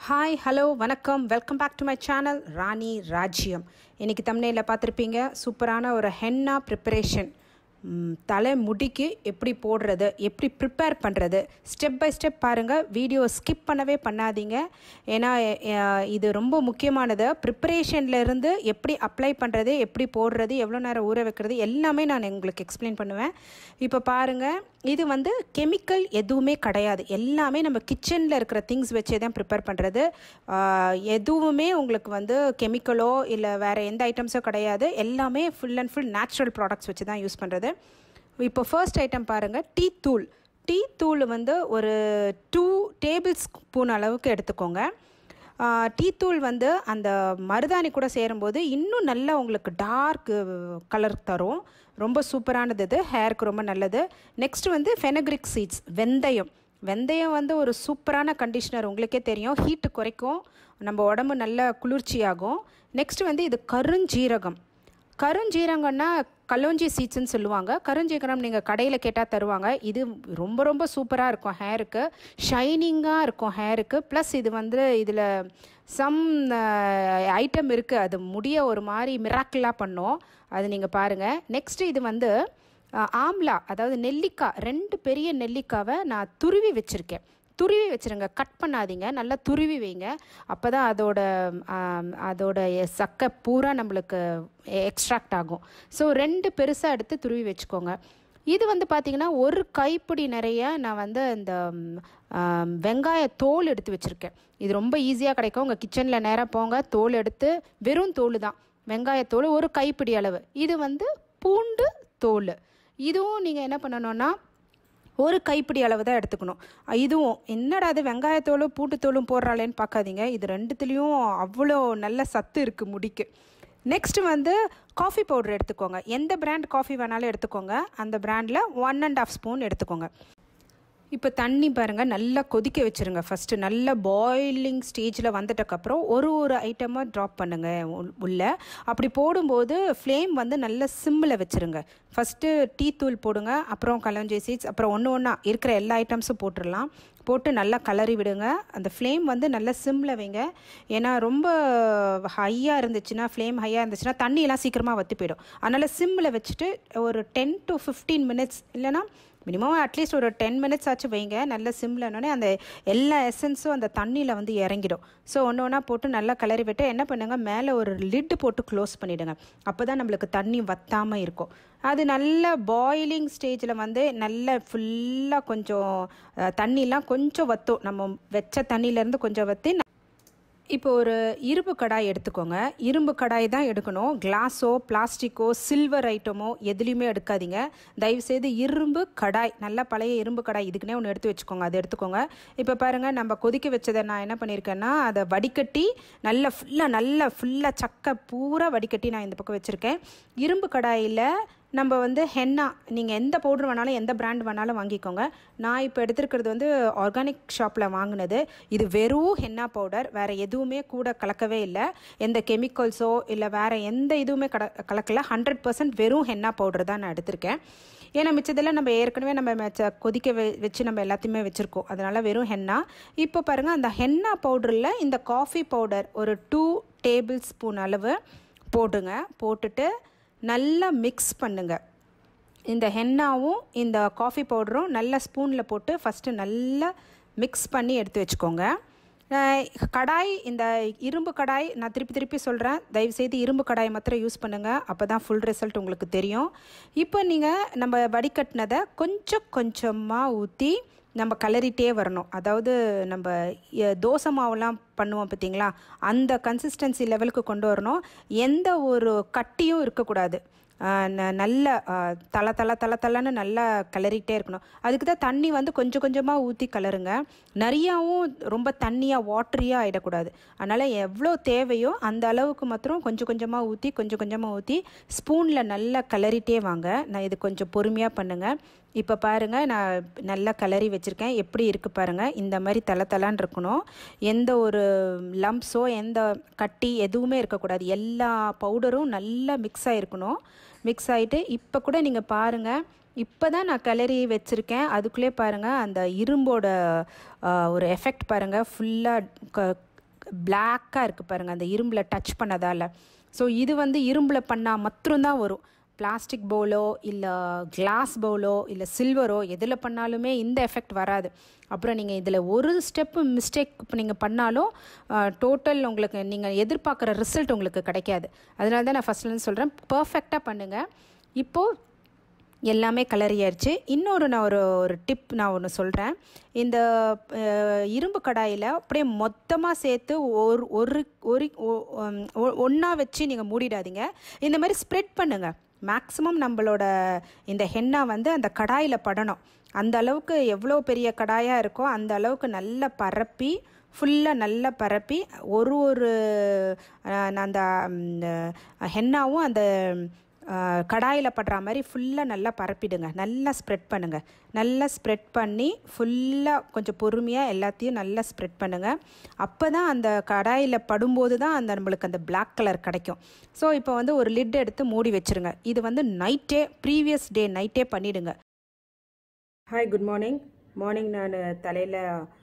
hi hello வணக்கம் welcome back to my channel Rani Rajyam இன்றைக்கி தமிழில் பார்த்துருப்பீங்க சூப்பரான ஒரு ஹென்னா ப்ரிப்பரேஷன் தலை முடிக்கு எப்படி போடுறது எப்படி ப்ரிப்பேர் பண்ணுறது ஸ்டெப் பை ஸ்டெப் பாருங்கள் வீடியோ ஸ்கிப் பண்ணவே பண்ணாதீங்க ஏன்னா அஹ், இது ரொம்ப முக்கியமானது ப்ரிப்பரேஷனில் இருந்து எப்படி அப்ளை பண்ணுறது எப்படி போடுறது எவ்வளோ நேரம் ஊற வைக்கிறது எல்லாமே நான் உங்களுக்கு எக்ஸ்பிளைன் பண்ணுவேன் இப்போ பாருங்கள் இது வந்து கெமிக்கல் எதுவுமே கிடையாது எல்லாமே நம்ம கிச்சனில் இருக்கிற திங்ஸ் வச்சே தான் ப்ரிப்பேர் பண்ணுறது எதுவுமே உங்களுக்கு வந்து கெமிக்கலோ இல்லை வேறு எந்த ஐட்டம்ஸோ கிடையாது எல்லாமே full and full natural products வச்சு தான் யூஸ் பண்ணுறது இப்போ ஃபர்ஸ்ட் ஐட்டம் பாருங்கள் டீ தூள் டீ தூள் வந்து ஒரு டூ டேபிள் ஸ்பூன் அளவுக்கு எடுத்துக்கோங்க டீ தூள் வந்து அந்த மருதாணி கூட சேரும்போது இன்னும் நல்லா உங்களுக்கு டார்க் கலர் தரும் ரொம்ப சூப்பரானது இது ஹேருக்கு ரொம்ப நல்லது நெக்ஸ்ட் வந்து ஃபெனக்ரிக் சீட்ஸ் வெந்தயம் வெந்தயம் வந்து ஒரு சூப்பரான கண்டிஷனர் உங்களுக்கே தெரியும் ஹீட்டு குறைக்கும் நம்ம உடம்பு நல்ல குளிர்ச்சியாகும் நெக்ஸ்ட் வந்து இது கருஞ்சீரகம் கருஞ்சீரகம்னா கலோஞ்சி சீட்ஸ்ன்னு சொல்லுவாங்க கருஞ்சீரகம் நீங்கள் கடையில் கேட்டால் தருவாங்க இது ரொம்ப ரொம்ப சூப்பராக இருக்கும் ஹேருக்கு ஷைனிங்காக இருக்கும் ஹேருக்கு ப்ளஸ் இது வந்து இதில் சம் ஐட்டம் இருக்குது அது முடிய ஒரு மாதிரி மிராக்கிளாக பண்ணும் அது நீங்கள் பாருங்கள் நெக்ஸ்ட் இது வந்து அஹ், ஆம்லா அதாவது நெல்லிக்காய் ரெண்டு பெரிய நெல்லிக்காவை நான் துருவி வச்சுருக்கேன் துருவி வச்சுருங்க கட் பண்ணாதீங்க நல்லா துருவி வைங்க அப்போ தான் அதோட ஆம், அதோட சக்கை பூரா நம்மளுக்கு எக்ஸ்ட்ராக்ட் ஆகும் ஸோ ரெண்டு பெருசாக எடுத்து துருவி வச்சுக்கோங்க இது வந்து பார்த்திங்கன்னா ஒரு கைப்பிடி நிறைய நான் வந்து இந்த ம், ஆம், வெங்காய தோல் எடுத்து வச்சுருக்கேன் இது ரொம்ப ஈஸியாக கிடைக்கும் உங்கள் கிச்சனில் நேராக போங்க தோல் எடுத்து வெறும் தோல் தான் வெங்காயத்தோல் ஒரு கைப்பிடி அளவு இது வந்து பூண்டு தோல் இதுவும் நீங்கள் என்ன பண்ணணும்னா ஒரு கைப்பிடி அளவு தான் எடுத்துக்கணும் இதுவும் என்னடா அது வெங்காயத்தோலும் பூட்டுத்தோலும் போடுறாளேன்னு பார்க்காதீங்க இது ரெண்டுத்துலேயும் அவ்வளோ நல்ல சத்து இருக்குது முடிக்கு நெக்ஸ்ட் வந்து காஃபி பவுடர் எடுத்துக்கோங்க எந்த பிராண்ட் காஃபி வேணாலும் எடுத்துக்கோங்க அந்த பிராண்டில் ஒன் அண்ட் ஆஃப் ஸ்பூன் எடுத்துக்கோங்க இப்போ தண்ணி பாருங்கள் நல்லா கொதிக்க வச்சுருங்க ஃபஸ்ட்டு நல்ல பாயிலிங் ஸ்டேஜில் வந்துட்டக்கப்புறம் ஒரு ஒரு ஐட்டமாக ட்ராப் பண்ணுங்கள் உள்- உள்ள அப்படி போடும்போது ஃப்ளேம் வந்து நல்ல சிம்மில் வச்சுருங்க ஃபஸ்ட்டு டீ தூள் போடுங்க அப்புறம் கலஞ்சி சீட்ஸ் அப்புறம் ஒன்று ஒன்றா இருக்கிற எல்லா ஐட்டம்ஸும் போட்டுடலாம் போட்டு நல்லா கலரி விடுங்க அந்த ஃப்ளேம் வந்து நல்லா சிம்மில் வைங்க ஏன்னா ரொம்ப ஹையாக இருந்துச்சுன்னா ஃப்ளேம் ஹையாக இருந்துச்சுன்னா தண்ணியெல்லாம் சீக்கிரமாக வற்றி போயிடும் அதனால் சிம்மில் வச்சுட்டு ஒரு டென் டு ஃபிஃப்டீன் மினிட்ஸ் இல்லைன்னா மினிமம் அட்லீஸ்ட் ஒரு டென் மினிட்ஸ் ஆச்சு வைங்க நல்ல சிம்லனோடனே அந்த எல்லா எசன்ஸும் அந்த தண்ணியில் வந்து இறங்கிடும் ஸோ ஒன்று ஒன்றா போட்டு நல்லா கிளறி விட்டு என்ன பண்ணுங்கள் மேலே ஒரு லிட்டு போட்டு க்ளோஸ் பண்ணிவிடுங்க அப்போ தான் நம்மளுக்கு தண்ணி வத்தாமல் இருக்கும் அது நல்ல பாயிலிங் ஸ்டேஜில் வந்து நல்ல ஃபுல்லாக கொஞ்சம் அஹ், தண்ணிலாம் கொஞ்சம் வத்தும் நம்ம வச்ச தண்ணியிலேருந்து கொஞ்சம் வற்றி இப்போ ஒரு இரும்பு கடாய் எடுத்துக்கோங்க இரும்பு கடாய் தான் எடுக்கணும் கிளாஸோ பிளாஸ்டிக்கோ சில்வர் ஐட்டமோ எதுலேயுமே எடுக்காதீங்க தயவுசெய்து இரும்பு கடாய் நல்ல பழைய இரும்பு கடாய் இதுக்குன்னே ஒன்று எடுத்து வச்சுக்கோங்க அதை எடுத்துக்கோங்க இப்போ பாருங்கள் நம்ம கொதிக்க வச்சதை நான் என்ன பண்ணியிருக்கேன்னா அதை வடிகட்டி நல்ல ஃபுல்லாக நல்ல ஃபுல்லாக சக்கை பூரா வடிகட்டி நான் இந்த பக்கம் வச்சுருக்கேன் இரும்பு கடாயில் நம்ம வந்து ஹென்னா நீங்கள் எந்த பவுடர் வேணாலும் எந்த பிராண்ட் வேணாலும் வாங்கிக்கோங்க நான் இப்போ எடுத்துருக்கிறது வந்து ஆர்கானிக் ஷாப்பில் வாங்கினது இது வெறும் ஹென்னா பவுடர் வேறு எதுவுமே கூட கலக்கவே இல்லை எந்த கெமிக்கல்ஸோ இல்லை வேறு எந்த இதுவுமே கட கலக்கல ஹண்ட்ரட் பர்சன்ட் வெறும் ஹென்னா பவுடர் தான் நான் எடுத்திருக்கேன் ஏன்னா மிச்சதெல்லாம் நம்ம ஏற்கனவே நம்ம மெச்ச- கொதிக்க வெ வச்சு நம்ம எல்லாத்தையுமே வச்சுருக்கோம் அதனால் வெறும் ஹென்னா இப்போ பாருங்கள் அந்த ஹென்னா பவுடரில் இந்த காஃபி பவுடர் ஒரு டூ டேபிள் ஸ்பூன் அளவு போடுங்க போட்டுட்டு நல்லா மிக்ஸ் பண்ணுங்க இந்த ஹென்னாவும் இந்த காஃபி பவுடரும் நல்ல ஸ்பூனில் போட்டு ஃபஸ்ட்டு நல்லா மிக்ஸ் பண்ணி எடுத்து வச்சுக்கோங்க அஹ் கடாய் இந்த இரும்பு கடாய் நான் திருப்பி திருப்பி சொல்கிறேன் தயவுசெய்து இரும்பு கடாய் மாத்திரம் யூஸ் பண்ணுங்கள் அப்போ தான் ஃபுல் ரிசல்ட் உங்களுக்கு தெரியும் இப்போ நீங்கள் நம்ம வடிகட்டினதை கொஞ்சம் கொஞ்சமாக ஊற்றி நம்ம கலரிட்டே வரணும் அதாவது நம்ம எ- தோசை மாவுலாம் பண்ணுவோம் பார்த்தீங்களா அந்த கன்சிஸ்டன்சி லெவலுக்கு கொண்டு வரணும் எந்த ஒரு கட்டியும் இருக்கக்கூடாது ஆஹ் ந- நல்ல ஆஹ் தல தல தல தலன்னு நல்லா கிளறிட்டே இருக்கணும் அதுக்கு தான் தண்ணி வந்து கொஞ்சம் கொஞ்சமாக ஊற்றி கலருங்க நிறையாவும் ரொம்ப தண்ணியாக வாட்டரியாக ஆகிடக்கூடாது அதனால் எவ்வளோ தேவையோ அந்த அளவுக்கு மாத்திரம் கொஞ்சம் கொஞ்சமாக ஊற்றி கொஞ்சம் கொஞ்சமாக ஊற்றி ஸ்பூனில் நல்லா கிளறிட்டே வாங்க நான் இது கொஞ்சம் பொறுமையாக பண்ணுங்கள் இப்போ பாருங்கள் நான் நல்லா கிளறி வச்சுருக்கேன் எப்படி இருக்குது பாருங்கள் இந்த மாதிரி தலை தலான்னு இருக்கணும் எந்த ஒரு லம்ப்ஸோ எந்த கட்டி எதுவுமே இருக்கக்கூடாது எல்லா பவுடரும் நல்லா மிக்ஸ் ஆகிருக்கணும் மிக்ஸ் ஆகிட்டு இப்போ கூட நீங்கள் பாருங்கள் இப்போ தான் நான் கிளறி வச்சுருக்கேன் அதுக்குள்ளே பாருங்கள் அந்த இரும்போட ஆ, ஒரு எஃபெக்ட் பாருங்கள் ஃபுல்லாக பிளாக்காக இருக்குது பாருங்கள் அந்த இரும்பில் டச் பண்ணதால் ஸோ இது வந்து இரும்பில் பண்ணால் மட்டும்தான் வரும் பிளாஸ்டிக் பவுலோ இல்லை கிளாஸ் பவுலோ இல்லை சில்வரோ எதில் பண்ணாலுமே இந்த எஃபெக்ட் வராது அப்புறம் நீங்கள் இதில் ஒரு ஸ்டெப்பு மிஸ்டேக் இப்போ நீங்கள் பண்ணாலும் டோட்டல் உங்களுக்கு நீங்கள் எதிர்பார்க்குற ரிசல்ட் உங்களுக்கு கிடைக்காது அதனால தான் நான் ஃபஸ்ட்லேருந்து சொல்கிறேன் பர்ஃபெக்டாக பண்ணுங்கள் இப்போது எல்லாமே கலரியாயிருச்சு இன்னொரு நான் ஒரு ஒரு டிப் நான் ஒன்று சொல்கிறேன் இந்த இரும்பு கடாயில் அப்படியே மொத்தமாக சேர்த்து ஒரு ஒரு ஒரு ஒன்றா வச்சு நீங்கள் மூடிடாதீங்க இந்த மாதிரி ஸ்ப்ரெட் பண்ணுங்கள் மேக்ஸிமம் நம்மளோட இந்த ஹென்னா வந்து அந்த கடாயில் படணும் அந்த அளவுக்கு எவ்வளோ பெரிய கடாயாக இருக்கோ அந்த அளவுக்கு நல்லா பரப்பி ஃபுல்லாக நல்லா பரப்பி ஒரு ஒரு அந்த ஹென்னாவும் அந்த கடாயில் படுற மாதிரி ஃபுல்லாக நல்லா பரப்பிடுங்க நல்லா ஸ்ப்ரெட் பண்ணுங்கள் நல்லா ஸ்ப்ரெட் பண்ணி ஃபுல்லாக கொஞ்சம் பொறுமையாக எல்லாத்தையும் நல்லா ஸ்ப்ரெட் பண்ணுங்கள் அப்போ தான் அந்த கடாயில் படும்போது தான் அந்த நம்மளுக்கு அந்த பிளாக் கலர் கிடைக்கும் ஸோ இப்போ வந்து ஒரு லிட் எடுத்து மூடி வச்சுருங்க இது வந்து நைட்டே ப்ரீவியஸ் டே நைட்டே பண்ணிவிடுங்க ஹாய் குட் மார்னிங் மார்னிங் நான் தலையில்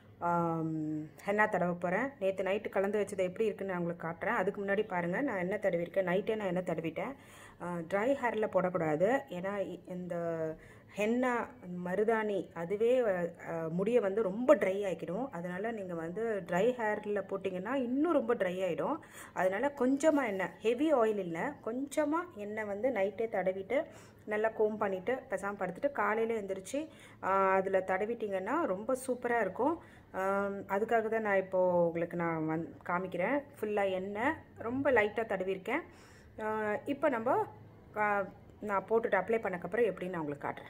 ஹென்னா தடவ போகிறேன் நேற்று நைட்டு கலந்து வச்சது எப்படி இருக்குன்னு நான் உங்களுக்கு காட்டுறேன் அதுக்கு முன்னாடி பாருங்கள் நான் என்ன தடவிருக்கேன் நைட்டே நான் என்ன தடவிட்டேன் ட்ரை ஹேரில் போடக்கூடாது ஏன்னா இந்த ஹென்னா மருதாணி அதுவே முடியை வந்து ரொம்ப ட்ரை ஆகிடும் அதனால் நீங்கள் வந்து ட்ரை ஹேரில் போட்டிங்கன்னா இன்னும் ரொம்ப ட்ரை ஆகிடும் அதனால் கொஞ்சமாக எண்ணெய் ஹெவி ஆயில் இல்லை கொஞ்சமாக எண்ணெய் வந்து நைட்டே தடவிட்டு நல்லா கோம் பண்ணிவிட்டு பெசாமல் படுத்துட்டு காலையில் எழுந்திரிச்சு அதில் தடவிட்டிங்கன்னா ரொம்ப சூப்பராக இருக்கும் அதுக்காக தான் நான் இப்போது உங்களுக்கு நான் வந் காமிக்கிறேன் ஃபுல்லாக எண்ணெய் ரொம்ப லைட்டாக தடவிருக்கேன் இப்போ நம்ம நான் போட்டுட்டு அப்ளை பண்ணக்கப்புறம் எப்படின்னு நான் உங்களுக்கு காட்டுறேன்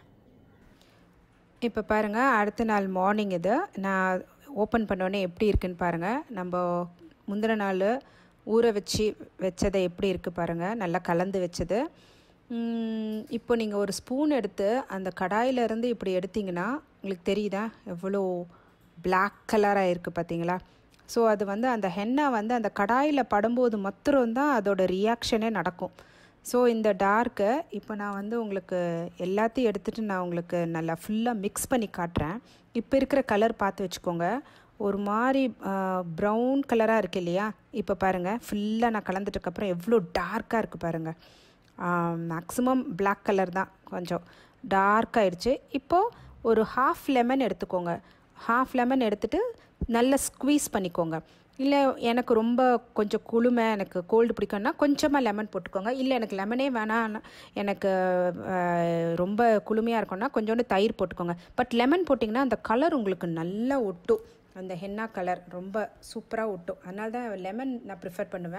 இப்போ பாருங்கள் அடுத்த நாள் மார்னிங் இது நான் ஓப்பன் பண்ணோடனே எப்படி இருக்குன்னு பாருங்கள் நம்ம முந்தின நாள் ஊற வச்சு வச்சதை எப்படி இருக்குது பாருங்கள் நல்லா கலந்து வச்சது இப்போ நீங்கள் ஒரு ஸ்பூன் எடுத்து அந்த கடாயிலேருந்து இப்படி எடுத்திங்கன்னா உங்களுக்கு தெரியுதா எவ்வளோ பிளாக் கலராக இருக்குது பார்த்தீங்களா ஸோ அது வந்து அந்த ஹென்னா வந்து அந்த கடாயில் படும்போது மாத்திரம்தான் அதோட ரியாக்ஷனே நடக்கும் ஸோ இந்த டார்க்கை இப்போ நான் வந்து உங்களுக்கு எல்லாத்தையும் எடுத்துகிட்டு நான் உங்களுக்கு நல்லா ஃபுல்லாக மிக்ஸ் பண்ணி காட்டுறேன் இப்போ இருக்கிற கலர் பார்த்து வச்சுக்கோங்க ஒரு மாதிரி ப்ரௌன் கலராக இருக்குது இல்லையா இப்போ பாருங்கள் ஃபுல்லாக நான் கலந்துட்டுக்கப்புறம் எவ்வளோ டார்க்காக இருக்குது பாருங்கள் மேக்ஸிமம் பிளாக் கலர் தான் கொஞ்சம் டார்க் ஆயிடுச்சு இப்போது ஒரு ஹாஃப் லெமன் எடுத்துக்கோங்க ஹாஃப் லெமன் எடுத்துகிட்டு நல்லா ஸ்க்வீஸ் பண்ணிக்கோங்க இல்லை எனக்கு ரொம்ப கொஞ்சம் குளுமை எனக்கு கோல்டு பிடிக்கும்னா கொஞ்சமாக லெமன் போட்டுக்கோங்க இல்லை எனக்கு லெமனே வேணாம் எனக்கு ரொம்ப குளுமையாக இருக்கும்னா கொஞ்சோண்டு தயிர் போட்டுக்கோங்க பட் லெமன் போட்டிங்கன்னா அந்த கலர் உங்களுக்கு நல்லா ஒட்டும் அந்த ஹென்னா கலர் ரொம்ப சூப்பராக ஒட்டும் அதனால தான் லெமன் நான் ப்ரிஃபர் பண்ணுவேன்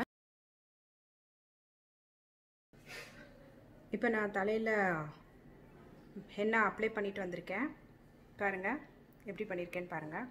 இப்போ நான் தலையில் ஹென்னா அப்ளை பண்ணிட்டு வந்திருக்கேன் பாருங்கள் எப்படி பண்ணியிருக்கேன்னு பாருங்கள்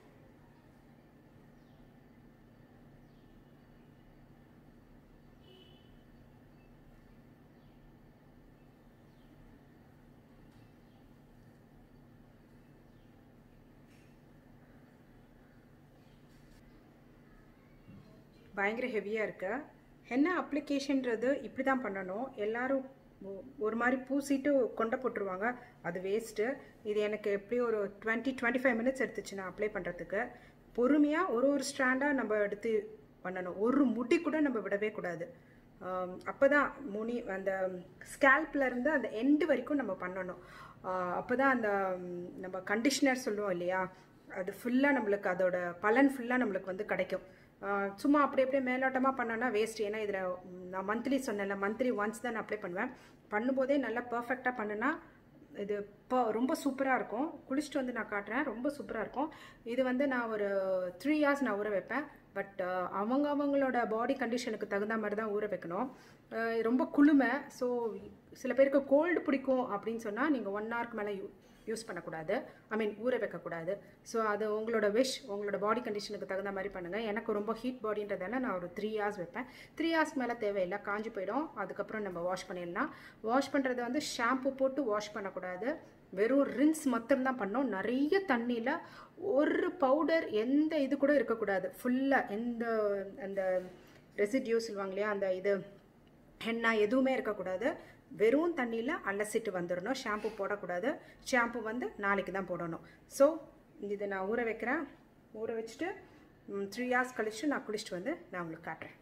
பயங்கர ஹெவியாக இருக்கு ஹென்னா அப்ளிகேஷன்றது இப்படி தான் பண்ணணும் எல்லாரும் ஒரு மாதிரி பூசிட்டு கொண்டை போட்டுருவாங்க அது வேஸ்ட்டு இது எனக்கு எப்படி ஒரு டுவெண்ட்டி டுவெண்ட்டி ஃபைவ் மினிட்ஸ் எடுத்துச்சு நான் அப்ளை பண்ணுறதுக்கு பொறுமையாக ஒரு ஒரு ஸ்டாண்டாக நம்ம எடுத்து பண்ணணும் ஒரு முடி கூட நம்ம விடவே கூடாது அப்போ தான் முனி அந்த ஸ்கேல்ப்லேருந்து அந்த எண்டு வரைக்கும் நம்ம பண்ணணும் அப்போ தான் அந்த நம்ம கண்டிஷ்னர் சொல்லுவோம் இல்லையா அது ஃபுல்லாக நம்மளுக்கு அதோட பலன் ஃபுல்லாக நம்மளுக்கு வந்து கிடைக்கும் சும்மா அப்படி அப்படியே மேலோட்டமாக பண்ணோன்னா வேஸ்ட் ஏன்னா இதில் நான் மந்த்லி சொன்னேன்ல மந்த்லி ஒன்ஸ் தான் நான் அப்ளை பண்ணுவேன் பண்ணும்போதே நல்லா பர்ஃபெக்டாக பண்ணுனா இது இப்போ ரொம்ப சூப்பராக இருக்கும் குளிச்சுட்டு வந்து நான் காட்டுறேன் ரொம்ப சூப்பராக இருக்கும் இது வந்து நான் ஒரு த்ரீ இயர்ஸ் நான் ஊற வைப்பேன் பட் அவங்க அவங்களோட பாடி கண்டிஷனுக்கு தகுந்த மாதிரி தான் ஊற வைக்கணும் ரொம்ப குளுமை ஸோ சில பேருக்கு கோல்டு பிடிக்கும் அப்படின்னு சொன்னால் நீங்கள் ஒன் ஹவருக்கு மேலே யூ யூஸ் பண்ணக்கூடாது ஐ மீன் ஊற வைக்கக்கூடாது ஸோ அது உங்களோட விஷ் உங்களோட பாடி கண்டிஷனுக்கு தகுந்த மாதிரி பண்ணுங்கள் எனக்கு ரொம்ப ஹீட் பாடின்றதால நான் ஒரு த்ரீ ஹார்ஸ் வைப்பேன் த்ரீ ஹார்ஸ் மேலே தேவையில்லை காஞ்சி போயிடும் அதுக்கப்புறம் நம்ம வாஷ் பண்ணிடலாம் வாஷ் பண்ணுறது வந்து ஷாம்பு போட்டு வாஷ் பண்ணக்கூடாது வெறும் ரின்ஸ் மட்டும்தான் பண்ணோம் நிறைய தண்ணியில் ஒரு பவுடர் எந்த இது கூட இருக்கக்கூடாது ஃபுல்லாக எந்த அந்த ரெசிடியூ சொல்லுவாங்க இல்லையா அந்த இது ஹென்னா எதுவுமே இருக்கக்கூடாது வெறும் தண்ணியில் அலசிட்டு வந்துடணும் ஷாம்பு போடக்கூடாது ஷாம்பு வந்து நாளைக்கு தான் போடணும் ஸோ இதை நான் ஊற வைக்கிறேன் ஊற வச்சுட்டு த்ரீ ஹார்ஸ் கழிச்சு நான் குளிச்சுட்டு வந்து நான் உங்களுக்கு காட்டுறேன்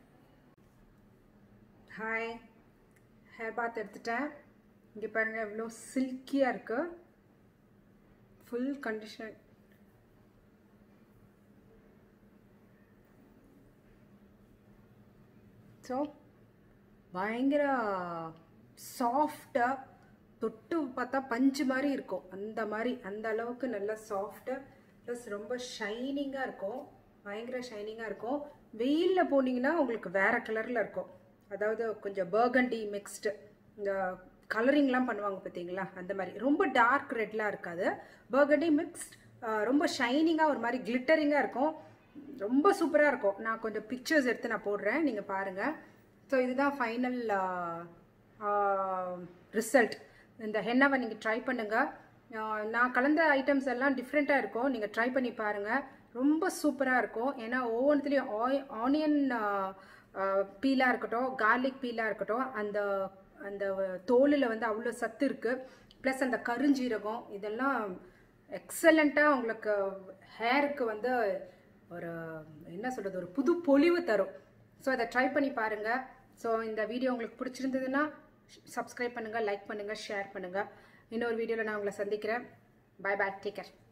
ஹாய் ஹேர் பாத் எடுத்துட்டேன் இங்கே பாருங்கள் எவ்வளோ சில்கியாக இருக்கு ஃபுல் கண்டிஷன் ஸோ பயங்கர சாஃப்டாக தொட்டு பார்த்தா பஞ்சு மாதிரி இருக்கும் அந்த மாதிரி அந்த அளவுக்கு நல்லா சாஃப்ட்டு ப்ளஸ் ரொம்ப ஷைனிங்காக இருக்கும் பயங்கர ஷைனிங்காக இருக்கும் வெயிலில் போனீங்கன்னா உங்களுக்கு வேறு கலரில் இருக்கும் அதாவது கொஞ்சம் பர்கண்டி மிக்ஸ்டு இந்த கலரிங்லாம் பண்ணுவாங்க பார்த்தீங்களா அந்த மாதிரி ரொம்ப டார்க் ரெட்லாம் இருக்காது பர்கண்டி மிக்ஸ்ட் ரொம்ப ஷைனிங்காக ஒரு மாதிரி கிளிட்டரிங்காக இருக்கும் ரொம்ப சூப்பராக இருக்கும் நான் கொஞ்சம் பிக்சர்ஸ் எடுத்து நான் போடுறேன் நீங்கள் பாருங்கள் ஸோ இதுதான் ஃபைனல் ரிசல்ட் இந்த ஹென்னாவை நீங்கள் ட்ரை பண்ணுங்கள் நான் கலந்த ஐட்டம்ஸ் எல்லாம் டிஃப்ரெண்ட்டாக இருக்கும் நீங்கள் ட்ரை பண்ணி பாருங்கள் ரொம்ப சூப்பராக இருக்கும் ஏன்னா ஒவ்வொன்றுத்துலேயும் ஆய் ஆனியன் பீலாக இருக்கட்டும் கார்லிக் பீலாக இருக்கட்டும் அந்த அந்த தோலில் வந்து அவ்வளோ சத்து இருக்குது ப்ளஸ் அந்த கருஞ்சீரகம் இதெல்லாம் எக்ஸலண்ட்டாக உங்களுக்கு ஹேருக்கு வந்து ஒரு என்ன சொல்கிறது ஒரு புது பொலிவு தரும் ஸோ அதை ட்ரை பண்ணி பாருங்கள் ஸோ இந்த வீடியோ உங்களுக்கு பிடிச்சிருந்ததுன்னா சப்ஸ்கிரைப் பண்ணுங்கள் லைக் பண்ணுங்கள் ஷேர் பண்ணுங்கள் இன்னொரு வீடியோவில் நான் உங்களை சந்திக்கிறேன் பாய் பாய் டேக் கேர்